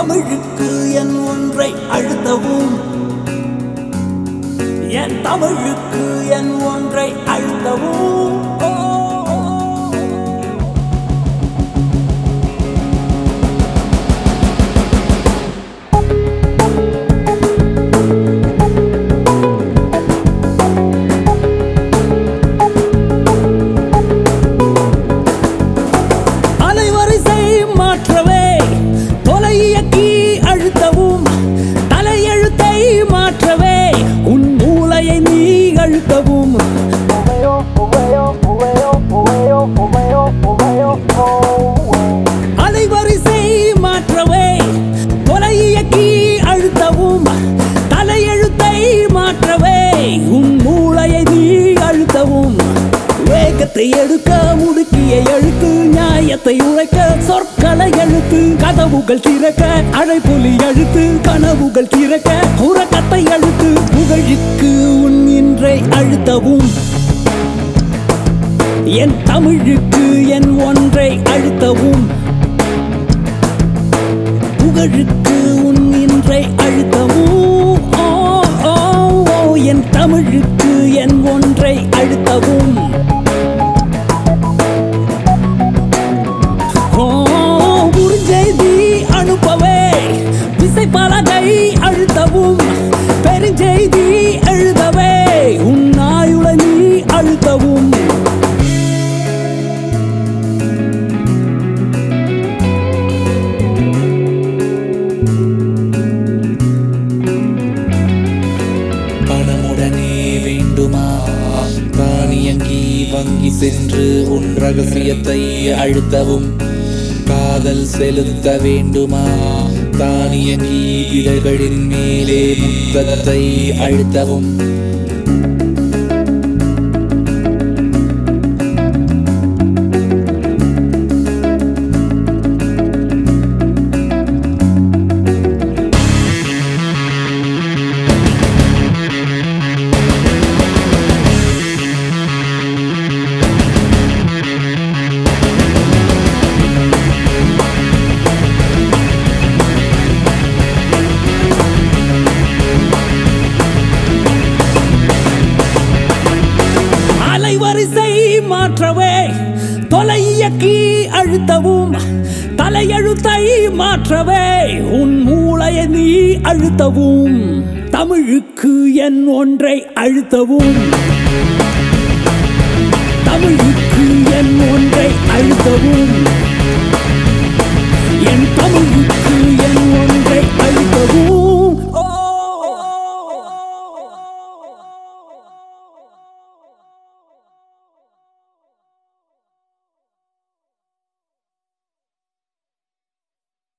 தமிழுக்கு என் ஒன்றை அழுத்தவும் என் தமிழுக்கு என் ஒன்றை அழுத்தவும் ஓ, ஓ, ஓ. அலைவரிசை மாற்றவே தொலை இயக்கி அழுத்தவும் தலையெழுத்தை மாற்றவே உன் மூளையை நீ அழுத்தவும் அலைவரிசை மாற்றவே தொலை இயக்கி அழுத்தவும் தலையெழுத்தை மாற்றவே உன் மூளையை நீ அழுத்தவும் வேகத்தை எடுக்க முடுக்கிய எழுத்து நியாயத்தை உழைக்க சொற்களை எழுத்து கதவுகள் திறக்க அழைப்புலி எழுத்து கனவுகள் திறக்க உறக்கத்தை அழுத்து புகழுக்கு உன் இன்றை அழுத்தவும் என் தமிழுக்கு என் ஒன்றை அழுத்தவும் புகழுக்கு உன் இன்றை அழுத்தவும் ஓ, ஓ, ஓ, என் தமிழுக்கு என் ஒன்றை அழுத்தவும் ஓ, குறுஞ்செய்தி அனுப்பவே விசைப்பலகை அழுத்தவும் பெருஞ்செய்தி எழுதவே உன் ஆயுளை நீ அழுத்தவும் பணமுடனே வேண்டுமா தானியங்கி வங்கி சென்று உன் ரகசியத்தை அழுத்தவும் காதல் செலுத்த வேண்டுமா தானியங்கி இதழ்களின் மேலே முத்தத்தை அழுத்தவும் அலைவரிசை மாற்றவே தொலை இயக்கி அழுத்தவும் தலையெழுத்தை மாற்றவே உன் மூளையை நீ அழுத்தவும் தமிழுக்கு என் ஒன்றை அழுத்தவும் தமிழுக்கு என் ஒன்றை அழுத்த